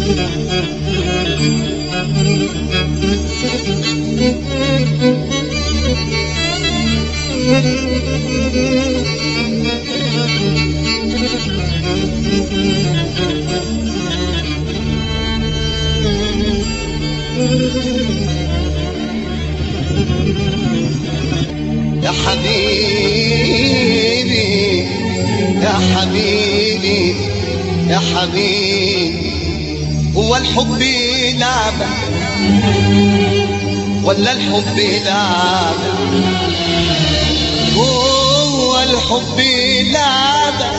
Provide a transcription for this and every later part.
يا حبيبي يا حبيبي يا حبيبي هو الحب لعبة ولا الحب لعبة هو الحب لعبة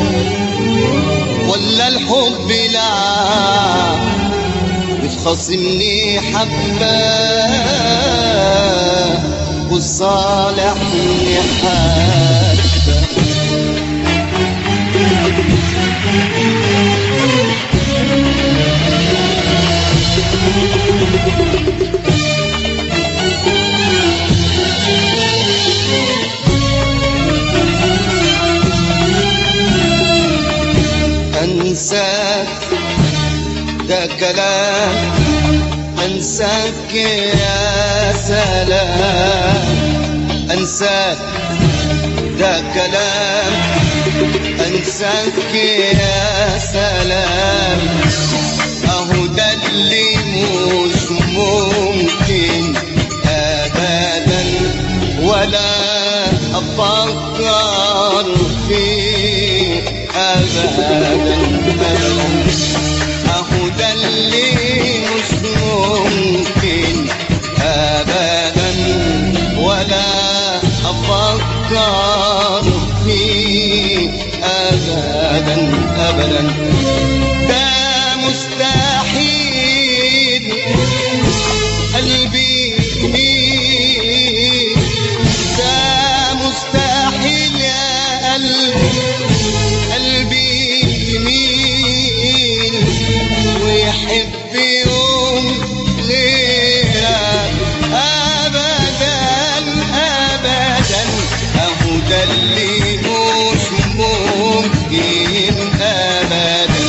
ولا الحب لعبة بتخاصمني حبة وصالحني حبة أنساك ده كلام أنساك يا سلام أنساك ده كلام أنساك يا سلام أهو ده اللي مش ممكن أبدا ولا أفكر فيه أبدا أبدا أهو ده اللي مش ممكن أبدا ولا أفكر فيه أبدا أبدا ده مستحيل قلبي يميل ده مستحيل يا قلبي قلبي يميل ويحب يوم غيرك ابدا ابدا اهو ده اللي مش ممكن ابدا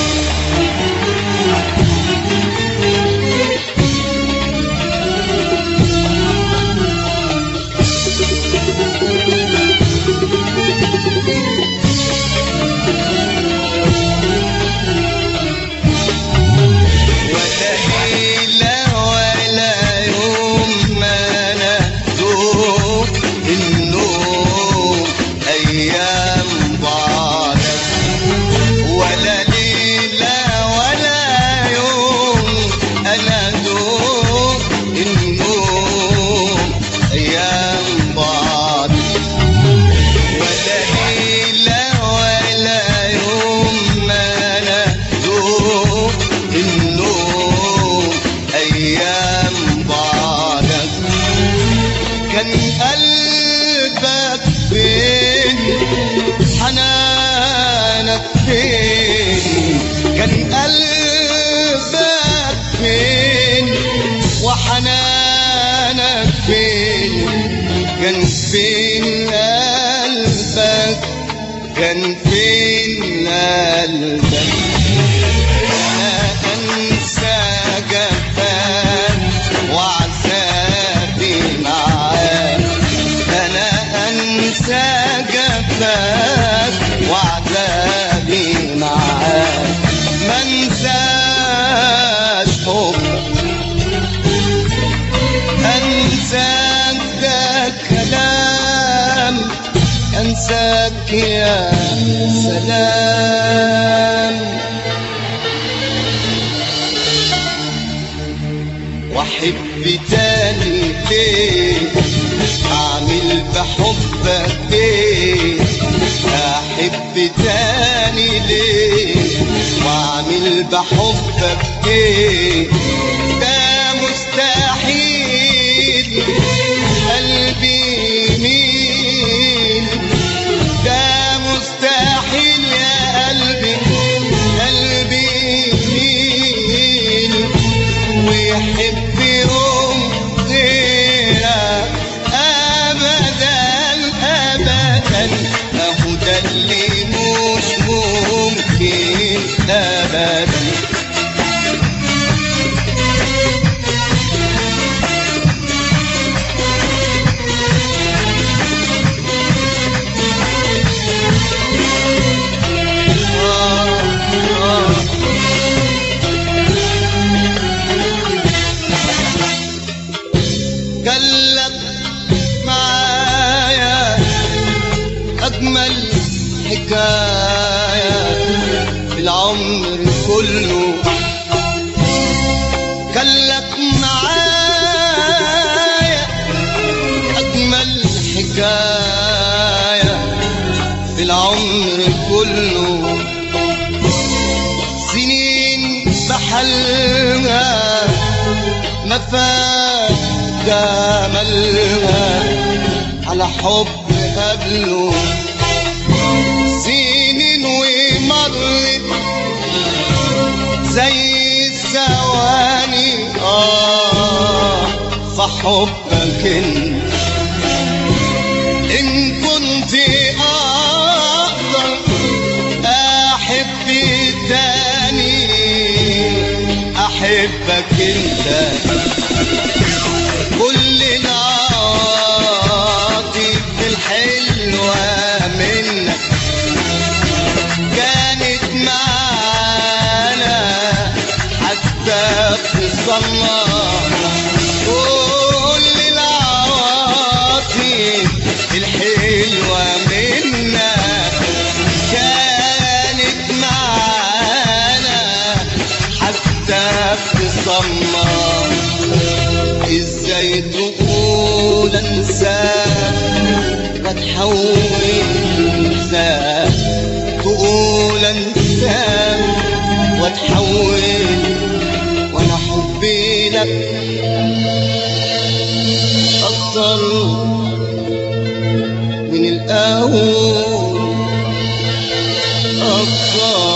ولا ليلة ولا يوم ما نذوق النوم أيام بعدك ولا ليلة ولا يوم أنا ذوق النوم أيام بعدك ولا ليلة ولا يوم ما نذوق النوم أيام بعدك كان قلبك فين حنانك فين كان قلبك فين وحنانك فين كان فين قلبك كان فين قلبك أنا أنسى جفاك وعذابي معاك أنا أنسى جفاك وعذابي معاك ما انساش حبك أنساك ده كلام أنساك يا سلام واحب تاني ليه اعمل بحبك ايه احب تاني ليه واعمل بحبك ايه ده مستحيل قلبي يميل ده مستحيل يا قلبي قلبي يميل ويحب يوم غيرك ابدا ابدا اهو ده اللي مش ممكن ابدا العمر كله كان لك معايا أجمل حكاية في العمر كله سنين بحلها ما فات جمالها على حب قبله سنين ومرت زي الثواني آه فحبك انت إن كنت أقدر أحب تاني أحبك أنت كل العواطف الحلوة منك كانت معانا حتى في الصلاة كل العواطف الحلوة منك كانت معانا حتى في الصلاة ازاي تقول انساك وتحول انساك تقول انساك وتحول وانا حبي لك اكتر من الاول اكتر